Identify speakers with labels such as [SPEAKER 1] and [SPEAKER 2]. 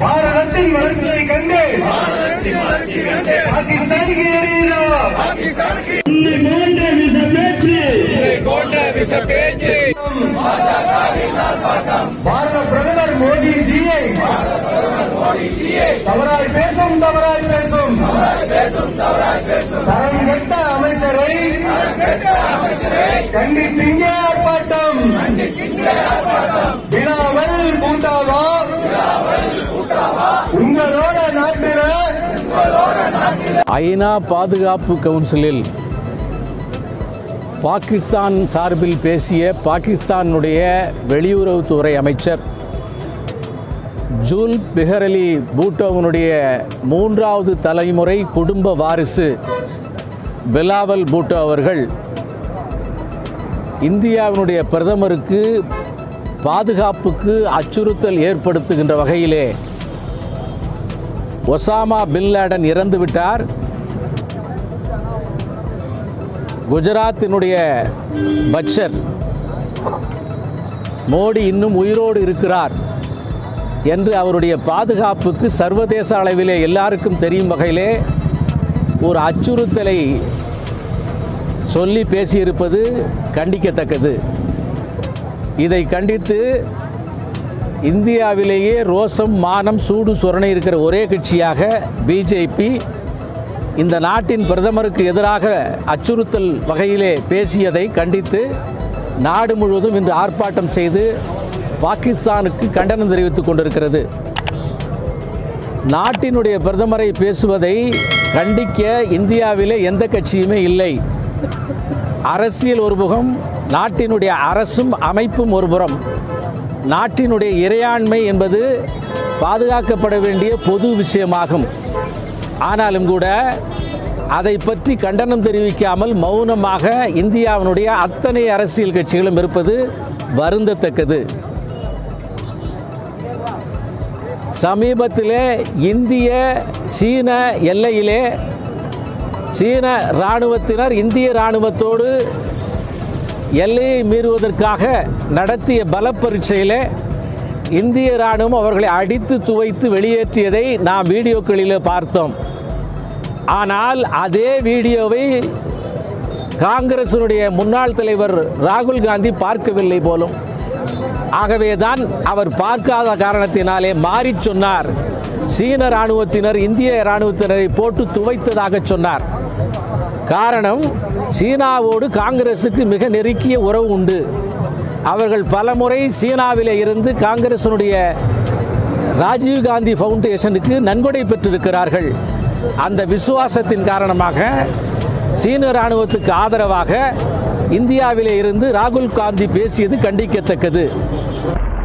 [SPEAKER 1] பாரதத்தின் வளர்ச்சியை கண்டு பாகிஸ்தானுக்கு எதிராக
[SPEAKER 2] போன்ற விச பேச்சு
[SPEAKER 1] பாரத பிரதமர் மோடிஜியை தவறாய் பேசும் தவறாய் பேசும் தரம் கெட்ட அமைச்சரை கண்டித்து இங்கே ஆர்ப்பாட்டம் விழாவல் பூட்டாவா உங்களோட நாட்டில
[SPEAKER 3] ஐநா பாதுகாப்பு கவுன்சிலில் பாகிஸ்தான் சார்பில் பேசிய பாகிஸ்தானுடைய வெளியுறவுத்துறை அமைச்சர் ஜூல் பிஹரலி பூட்டோவனுடைய மூன்றாவது தலைமுறை குடும்ப வாரிசு பிலாவல் பூட்டோ அவர்கள் இந்தியாவினுடைய பிரதமருக்கு பாதுகாப்புக்கு அச்சுறுத்தல் ஏற்படுத்துகின்ற வகையிலே ஒசாமா பின் லேடன் இறந்து விட்டார் குஜராத்தினுடைய பட்சர் மோடி இன்னும் உயிரோடு இருக்கிறார் என்று அவருடைய பாதுகாப்புக்கு சர்வதேச அளவிலே எல்லாருக்கும் தெரியும் வகையிலே ஒரு அச்சுறுத்தலை சொல்லி பேசியிருப்பது கண்டிக்கத்தக்கது இதை கண்டித்து இந்தியாவிலேயே ரோசம் மானம் சூடு சுரணை இருக்கிற ஒரே கட்சியாக பிஜேபி இந்த நாட்டின் பிரதமருக்கு எதிராக அச்சுறுத்தல் வகையிலே பேசியதை கண்டித்து நாடு முழுவதும் இன்று ஆர்ப்பாட்டம் செய்து பாகிஸ்தானுக்கு கண்டனம் தெரிவித்துக் கொண்டிருக்கிறது நாட்டினுடைய பிரதமரை பேசுவதை கண்டிக்க இந்தியாவிலே எந்த கட்சியுமே இல்லை அரசியல் ஒருபுறம் நாட்டினுடைய அரசும் அமைப்பும் ஒருபுறம் நாட்டினுடைய இறையாண்மை என்பது பாதுகாக்கப்பட வேண்டிய பொது விஷயமாகும் ஆனாலும் கூட அதை பற்றி கண்டனம் தெரிவிக்காமல் மௌனமாக இந்தியாவினுடைய அத்தனை அரசியல் கட்சிகளும் இருப்பது வருந்தத்தக்கது சமீபத்திலே இந்திய சீன எல்லையிலே சீன இராணுவத்தினர் இந்திய இராணுவத்தோடு எல்லையை மீறுவதற்காக நடத்திய பல பரீட்சையிலே இந்திய இராணுவம் அவர்களை அடித்து துவைத்து வெளியேற்றியதை நாம் வீடியோக்களில் பார்த்தோம் ஆனால் அதே வீடியோவை காங்கிரசினுடைய முன்னாள் தலைவர் ராகுல் காந்தி பார்க்கவில்லை போலும் ஆகவேதான் அவர் பார்க்காத காரணத்தினாலே மாறிச் சொன்னார் சீன இராணுவத்தினர் இந்திய இராணுவத்தினரை போட்டு துவைத்ததாக சொன்னார் காரணம் சீனாவோடு காங்கிரசுக்கு மிக நெருக்கிய உறவு உண்டு அவர்கள் பலமுறை சீனாவிலே இருந்து காங்கிரசினுடைய ராஜீவ் காந்தி ஃபவுண்டேஷனுக்கு நன்கொடை பெற்றிருக்கிறார்கள் அந்த விசுவாசத்தின் காரணமாக சீன இராணுவத்துக்கு ஆதரவாக இந்தியாவிலே இருந்து ராகுல் காந்தி பேசியது கண்டிக்கத்தக்கது